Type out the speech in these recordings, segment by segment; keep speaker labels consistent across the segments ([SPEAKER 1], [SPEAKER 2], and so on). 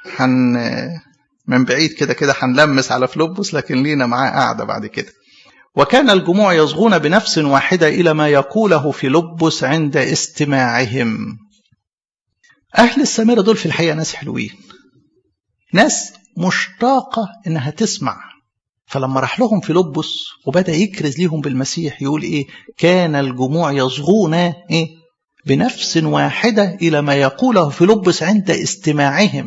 [SPEAKER 1] حن من بعيد كده كده هنلمس على فلوبس لكن لينا معاه قاعدة بعد كده وكان الجموع يصغون بنفس واحدة إلى ما يقوله في لبس عند استماعهم أهل السامرة دول في الحقيقة ناس حلوين ناس مشتاقة إنها تسمع فلما راح لهم في لبس وبدأ يكرز ليهم بالمسيح يقول إيه كان الجموع يصغون إيه بنفس واحدة إلى ما يقوله في لبس عند استماعهم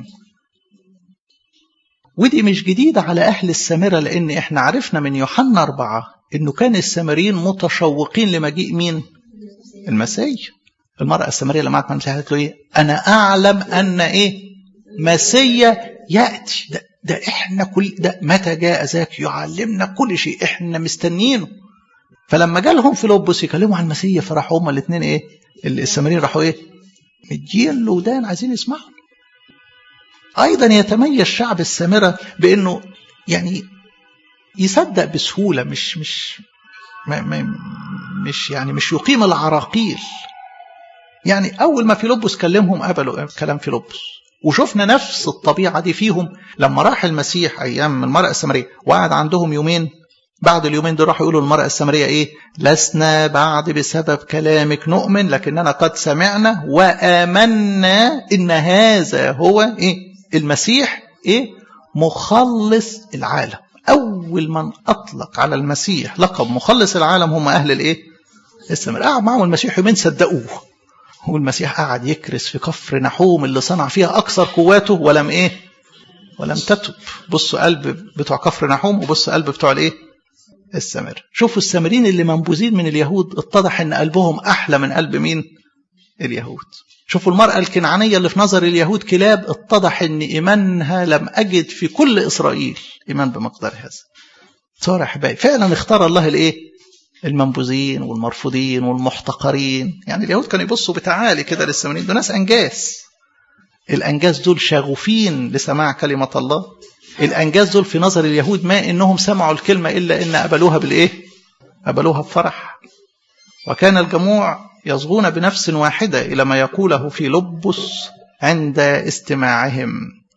[SPEAKER 1] ودي مش جديدة على أهل السامرة لأن إحنا عرفنا من يوحنا أربعة إنه كان السامريين متشوقين لمجيء مين؟ المسيح المرأة السامرية لما قعدت مع المسيح قالت له إيه؟ أنا أعلم أن إيه؟ مسيا يأتي ده, ده إحنا كل ده متى جاء ذاك يعلمنا كل شيء إحنا مستنيينه فلما جالهم في لبس يكلموا عن المسيح فراحوا هما الاثنين إيه؟ السامريين راحوا إيه؟ مدين له ودان عايزين يسمعوا أيضا يتميز شعب السامرة بأنه يعني يصدق بسهولة مش مش ما ما مش يعني مش يقيم العراقيل يعني أول ما فيلبس كلمهم قبلوا كلام فيلبس وشفنا نفس الطبيعة دي فيهم لما راح المسيح أيام المرأة السامرية وقعد عندهم يومين بعد اليومين دول راحوا يقولوا المرأة السامرية إيه لسنا بعد بسبب كلامك نؤمن لكننا قد سمعنا وآمنا إن هذا هو إيه المسيح إيه مخلص العالم أول من أطلق على المسيح لقب مخلص العالم هم أهل الإيه السامرة قعد معهم المسيح يومين صدقوه والمسيح قعد يكرس في كفر نحوم اللي صنع فيها أكثر قواته ولم إيه ولم تتب بصوا قلب بتوع كفر نحوم وبصوا قلب بتوع الإيه السامرة شوفوا السامرين اللي منبوذين من اليهود اتضح ان قلبهم احلى من قلب مين اليهود شوفوا المرأة الكنعانية اللي في نظر اليهود كلاب اتضح ان ايمانها لم اجد في كل اسرائيل ايمان بمقدار هذا صار احبائي فعلا اختار الله الايه المنبوذين والمرفوضين والمحتقرين يعني اليهود كانوا يبصوا بتعالي كده للسامريين دول ناس انجاز الانجاز دول شغوفين لسماع كلمة الله الأنجاز دول في نظر اليهود ما إنهم سمعوا الكلمة إلا إن قبلوها بالإيه؟ قبلوها بفرح وكان الجموع يصغون بنفس واحدة إلى ما يقوله في لبس عند استماعهم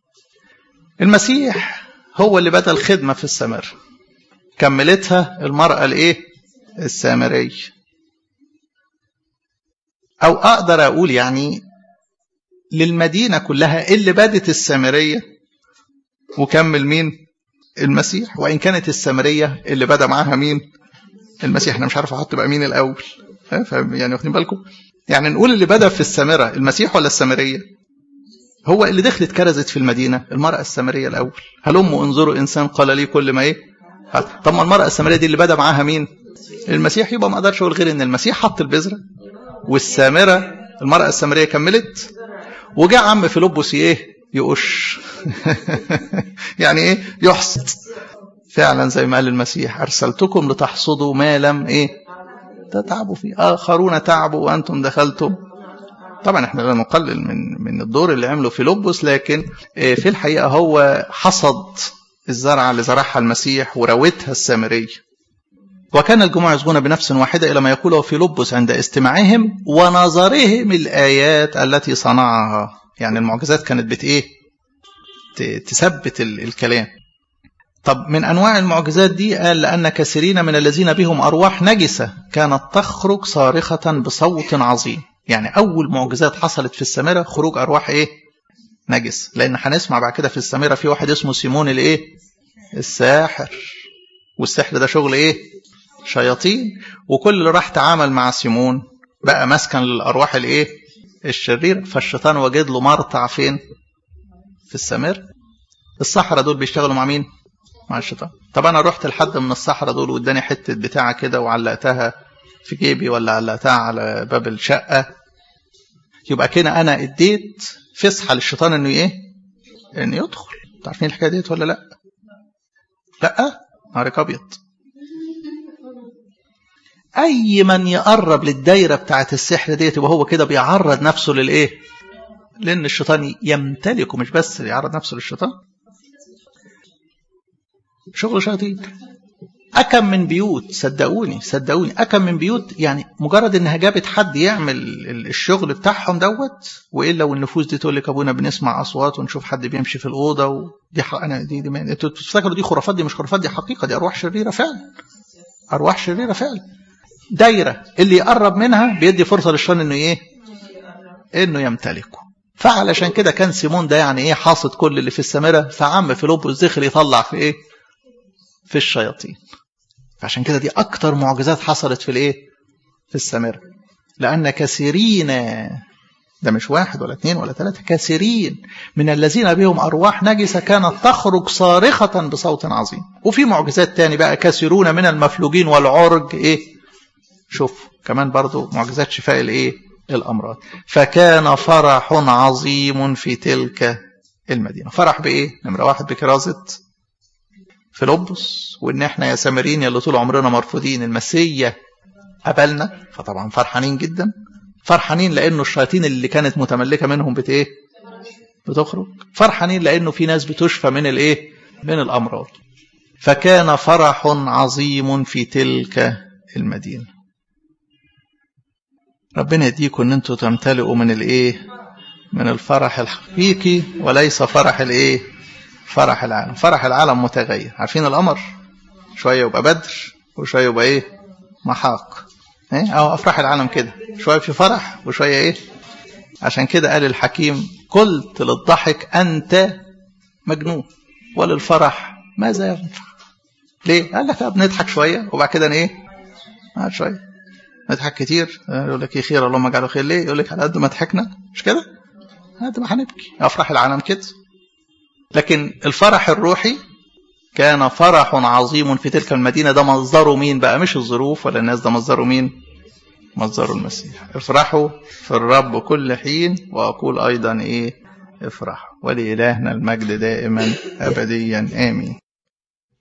[SPEAKER 1] المسيح هو اللي بدأ الخدمة في السمر كملتها المرأة الإيه؟ السامرية أو أقدر أقول يعني للمدينة كلها اللي بدت السامرية وكمل مين المسيح وإن كانت السامرية اللي بدأ معاها مين المسيح أنا مش عارف أحط بقى مين الأول يعني واخدين بالكم يعني نقول اللي بدأ في السامرة المسيح ولا السامرية هو اللي دخلت كرزت في المدينة المرأة السامرية الأول هلم انظروا إنسان قال لي كل ما إيه طب ما المرأة السامرية دي اللي بدأ معاها مين المسيح يبقى ما أقدرش أقول غير إن المسيح حط البذرة والسامرة المرأة السامرية كملت وجاء عم فيلبس إيه يقش يعني ايه يحصد فعلا زي ما قال المسيح ارسلتكم لتحصدوا ما لم ايه تتعبوا فيه اخرون تعبوا وانتم دخلتم طبعا احنا لا نقلل من من الدور اللي عمله في لبس لكن في الحقيقه هو حصد الزرعه اللي زرعها المسيح وروتها السامريه وكان الجموع يصغون بنفس واحدة إلى ما يقوله في لبس عند استماعهم ونظرهم الآيات التي صنعها يعني المعجزات كانت بت ايه تثبت الكلام طب من انواع المعجزات دي قال لان كثيرين من الذين بهم ارواح نجسه كانت تخرج صارخه بصوت عظيم يعني اول معجزات حصلت في السامره خروج ارواح ايه نجس لان هنسمع بعد كده في السامره في واحد اسمه سيمون الايه الساحر والسحر ده شغل ايه شياطين وكل اللي راح تعامل مع سيمون بقى مسكن للارواح الايه الشرير فالشيطان وجد له مرتع فين في السمر الصحراء دول بيشتغلوا مع مين مع الشيطان طب انا رحت لحد من الصحراء دول واداني حته بتاعه كده وعلقتها في جيبي ولا علقتها على باب الشقه يبقى كده انا اديت فسحه للشيطان انه ايه انه يدخل عارفين الحكايه ديت ولا لا لا نهارك ابيض اي من يقرب للدايره بتاعت السحر ديت يبقى هو كده بيعرض نفسه للايه لان الشيطان يمتلكه مش بس يعرض نفسه للشيطان شغل شياطين أكم من بيوت صدقوني صدقوني أكم من بيوت يعني مجرد إنها جابت حد يعمل الشغل بتاعهم دوت وإلا والنفوس دي تقول لك أبونا بنسمع أصوات ونشوف حد بيمشي في الأوضة ودي حق أنا دي, دي ما... أنتوا تفتكروا دي خرافات دي مش خرافات دي حقيقة دي أرواح شريرة فعلا أرواح شريرة فعلا دايرة اللي يقرب منها بيدي فرصة للشيطان إنه إيه؟ إنه يمتلكه فعلشان كده كان سيمون ده يعني إيه حاصد كل اللي في السامرة فعم فيلبس دخل يطلع في إيه؟ في الشياطين فعشان كده دي أكتر معجزات حصلت في الإيه؟ في السامرة لأن كثيرين ده مش واحد ولا اثنين ولا ثلاثة كثيرين من الذين بهم أرواح نجسة كانت تخرج صارخة بصوت عظيم وفي معجزات تاني بقى كثيرون من المفلوجين والعرج إيه شوف كمان برضو معجزات شفاء الإيه الأمراض فكان فرح عظيم في تلك المدينة فرح بإيه نمرة واحد بكرازة فيلبس وإن إحنا يا سامرين اللي طول عمرنا مرفوضين المسيا قبلنا فطبعا فرحانين جدا فرحانين لانه الشياطين اللي كانت متملكه منهم بت ايه بتخرج فرحانين لانه في ناس بتشفى من الايه من الامراض فكان فرح عظيم في تلك المدينه ربنا يديكم ان انتوا تمتلئوا من الايه من الفرح الحقيقي وليس فرح الايه فرح العالم فرح العالم متغير عارفين القمر شويه يبقى بدر وشويه يبقى ايه محاق ايه او افراح العالم كده شويه في فرح وشويه ايه عشان كده قال الحكيم قلت للضحك انت مجنون وللفرح ماذا ينفع ليه قال لك بنضحك شويه وبعد كده ايه قعد شويه نضحك كتير يقول لك ايه خير اللهم اجعله خير ليه يقول لك على قد ما ضحكنا مش كده على قد ما هنبكي افراح العالم كده لكن الفرح الروحي كان فرح عظيم في تلك المدينة ده مصدره مين بقى مش الظروف ولا الناس ده مصدره مين مصدره المسيح افرحوا في الرب كل حين وأقول أيضا إيه افرحوا ولإلهنا المجد دائما أبديا آمين